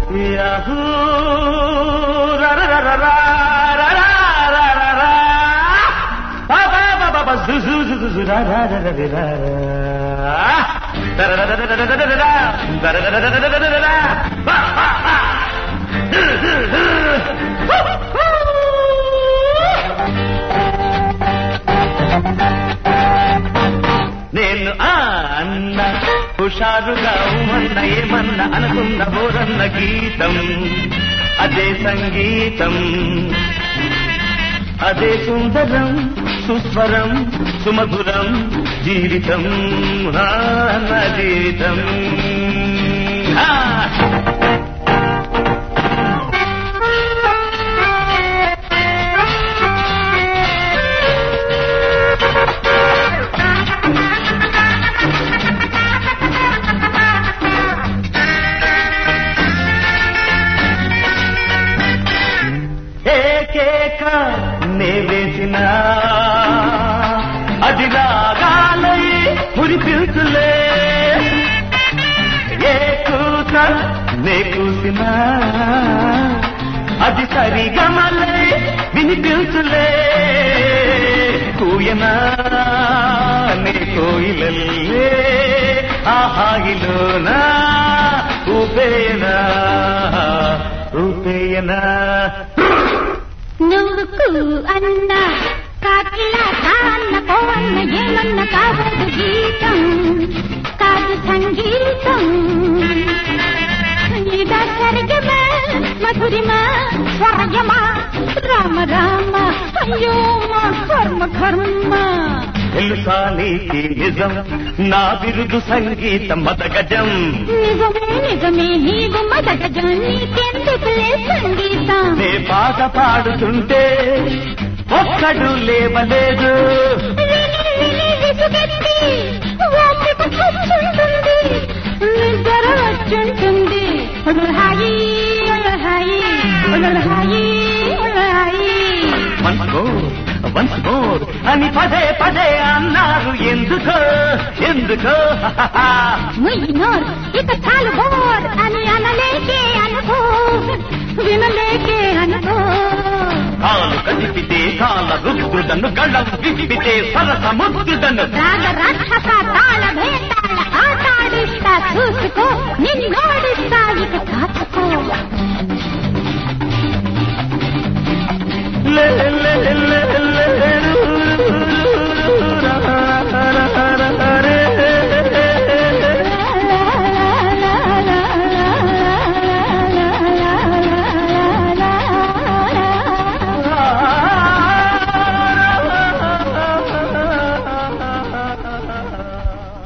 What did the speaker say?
Yahoo రరరరరా, రరరరరా. బాబాబాబాబా, జుజు జుజు రరరరరరా. దరరరరరరరరా, దరరరరరరరా. బా, బా, బా. నేను ఆ అన్న హుషారుగా ఉమన్న ఏమన్న అనుకున్న బోరన్న గీతం అదే సంగీతం అదే సుందరం సుస్వరం సుమధురం జీవితం ఆ, నా జీవితం ఆ. ఏకేక నే వేసిన అది రాగాలై మురిపిల్చులే ఏ కూత నే కూసిన అది సరిగమలై వినిపించులే కూయనా నే కోయిలల్లే ఆ హాయిలోనా ఊపేయనా ఊపేయనా నువ్వుకు అన్న కాకిల కాన్న పోన్న ఏమన్న కావదు గీతం కాదు సంగీతం ఇద సరిగమా మధురిమా స్వర్గమా రామ రామ అయ్యో మా కర్మ కర్మ తెలుసా నీకి నిజం నా బిరుదు సంగీతం మదగజం నిజమే నిజమే నీవు మొదట నీకెందుకులే సంగీతం నే పాట పాడుతుంటే ఒక్కడు లేవలేదు విని విని విసుగెత్తి ఓపిక కూర్చుంటుంది నిద్ర వచ్చుంటుంది ఉలహాయి ఉలహాయి ఉలహాయి ఉలహాయి వన్స్ మోర్ వన్స్ మోర్ అని పదే పదే అన్నారు ఎందుకో ఎందుకో ముయ్యినోర్ ఇక చాలు బోర్ అని అనలేకే అనుకో వినలేకే అనుకో కాలు కదిపితే కాల రుద్రుడను గళం విప్పితే సరస ముద్దుడను రాగ రాక్షస తాళ భేతాళ ఆటాడిస్తా చూసుకో నిన్నోడిస్తా ఇక కాక